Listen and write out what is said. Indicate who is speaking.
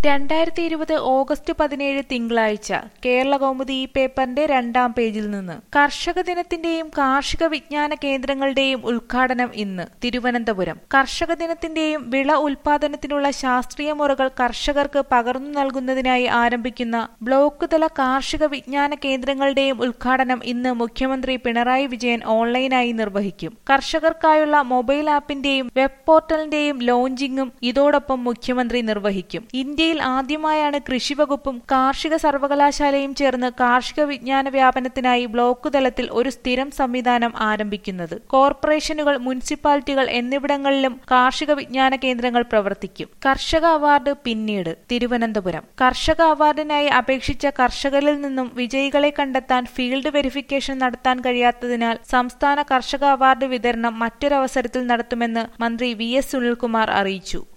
Speaker 1: രണ്ടായിരത്തി ഇരുപത് ഓഗസ്റ്റ് പതിനേഴ് തിങ്കളാഴ്ച കേരള കൗമുദി ഈ പേപ്പറിന്റെ രണ്ടാം പേജിൽ നിന്ന് കർഷക ദിനത്തിന്റെയും കാർഷിക വിജ്ഞാന കേന്ദ്രങ്ങളുടെയും ഉദ്ഘാടനം ഇന്ന് തിരുവനന്തപുരം കർഷക ദിനത്തിന്റെയും വിള ഉൽപാദനത്തിനുള്ള ശാസ്ത്രീയ മുറകൾ കർഷകർക്ക് പകർന്നു നൽകുന്നതിനായി ആരംഭിക്കുന്ന ബ്ലോക്ക് തല കാർഷിക വിജ്ഞാന കേന്ദ്രങ്ങളുടെയും ഉദ്ഘാടനം ഇന്ന് മുഖ്യമന്ത്രി പിണറായി വിജയൻ ഓൺലൈനായി നിർവഹിക്കും കർഷകർക്കായുള്ള മൊബൈൽ ആപ്പിന്റെയും വെബ് പോർട്ടലിന്റെയും ലോഞ്ചിങ്ങും ഇതോടൊപ്പം മുഖ്യമന്ത്രി നിർവഹിക്കും ഇന്ത്യയിൽ ആദ്യമായാണ് കൃഷിവകുപ്പും കാർഷിക സർവകലാശാലയും ചേർന്ന് കാർഷിക വിജ്ഞാന വ്യാപനത്തിനായി ബ്ലോക്ക് തലത്തിൽ ഒരു സ്ഥിരം സംവിധാനം ആരംഭിക്കുന്നത് കോർപ്പറേഷനുകൾ മുനിസിപ്പാലിറ്റികൾ എന്നിവിടങ്ങളിലും കാർഷിക വിജ്ഞാന കേന്ദ്രങ്ങൾ പ്രവർത്തിക്കും കർഷക അവാർഡ് പിന്നീട് തിരുവനന്തപുരം കർഷക അവാർഡിനായി അപേക്ഷിച്ച കർഷകരിൽ നിന്നും വിജയികളെ കണ്ടെത്താൻ ഫീൽഡ് വെരിഫിക്കേഷൻ നടത്താൻ കഴിയാത്തതിനാൽ സംസ്ഥാന കർഷക അവാർഡ് വിതരണം മറ്റൊരവസരത്തിൽ നടത്തുമെന്ന് മന്ത്രി വി എസ് സുനിൽകുമാർ അറിയിച്ചു